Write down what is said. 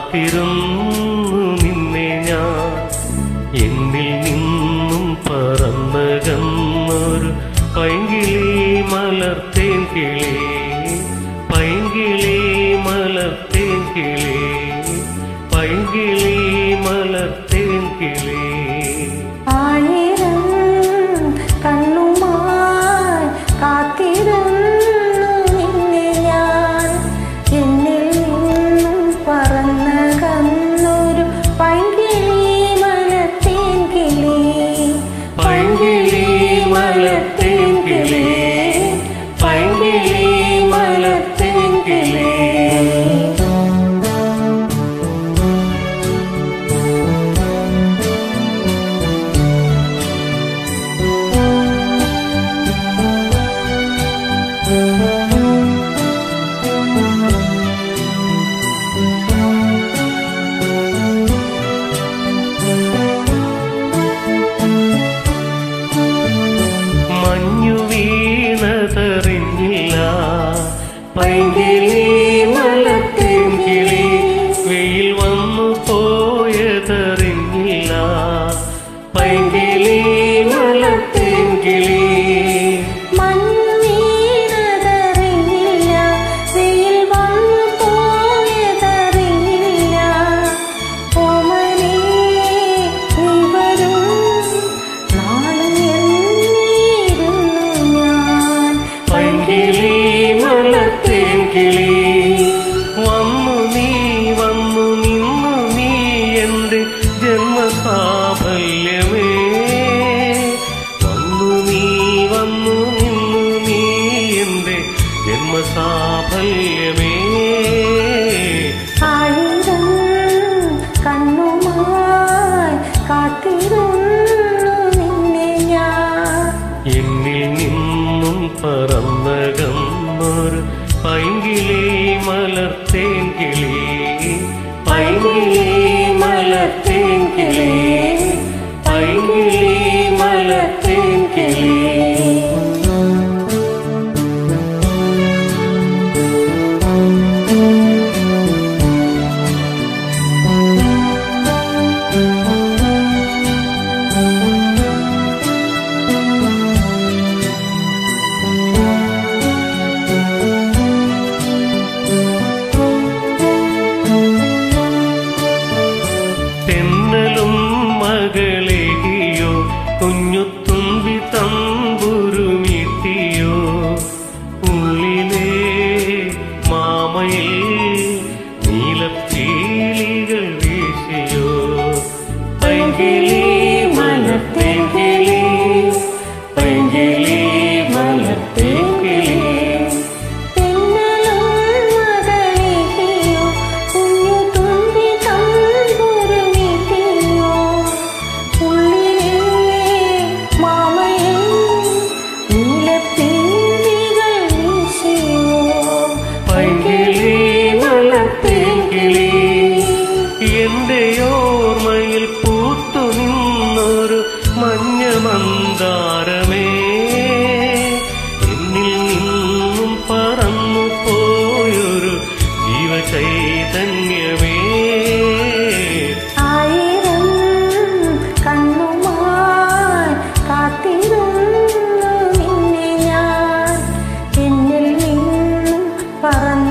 കാത്തിരുന്നു നിന്നെ ഞാൻ എന്നിൽ നിന്നും പറന്നകന്നൊരു പൈങ്കിളി മലർത്തേൻ കിളി പൈങ്കിളി മലർത്തേൻ കിളി പൈങ്കിളി മലർത്തേൻ കിളി ആയിരം കണ്ണുമായി കാത്തിരുന്നു നിന്നെ ഞാൻ എന്നിൽ നിന്നും പറന്നകന്നൊരു പൈങ്കിളി മലത്തേൻ കിളി പൈങ്കിളി മലത്തേൻ കിളി പൈങ്കിളി മലത്തേൻ കിളി മഞ്ഞു വീണതറിഞ്ഞില്ല പൈങ്കിളി മലത്തേൻ കിളി വെയിൽ വന്നു പോയതറിഞ്ഞില്ല പൈങ്കിളി മലത്തേൻ കിളി മഞ്ഞു വീണതറിഞ്ഞില്ല വെയിൽ വന്നു പോയതറിഞ്ഞില്ല ഓമനേ നീ വരും നാളും എന്നിരുന്നു ഞാൻ പൈങ്കിളി മലത്തേൻ കിളി വന്നു നീ വന്നു നിന്നു നീ എന്റെ ജന്മസാഫല്യമേ വന്നു നീ വന്നു നിന്നു നീ എന്റെ ജന്മസാഫല്യമേ ആയിരം കണ്ണുമായി കാത്തിരുന്നു നിന്നെ ഞാൻ എന്നിൽ നിന്നും പറന്നകന്നൊരു പൈങ്കിളി മലർത്തേൻ കിളി പൈങ്കിളി മലർത്തേൻ കിളി പൈങ്കിളി മലർത്തേൻ കിളി തെന്നലും മകളെയോ കുഞ്ഞുത്തുമ്പി തമ്പുരുമിട്ടിയോ ഉള്ളിലെ മാമയിൽ നീലപ്പീലികൾ വീശിയോ പൈങ്കിളി മലത്തേൻ കിളി പൈങ്കിളി മലത്തേൻ കിളി തെന്നലും മകളെയോ കുഞ്ഞു തുമ്പി തമ്പുരുമിട്ടിയോ ഉള്ളിലെ മാമയിൽ നീലപ്പീലികൾ വീശിയോ പൈങ്കിളി മലത്തേൻ കിളി എന്റെ ഓർമ്മയിൽ പൂത്തു നിന്നൊരു മഞ്ഞ മന്ദാരമേ എന്നിൽ നിന്നും പറന്നു പോയൊരു ജീവചൈതന്യമേ ആയിരം കണ്ണുമായി കാത്തിരുന്നു നിന്നെ ഞാൻ എന്നിൽ നിന്നും പറന്നു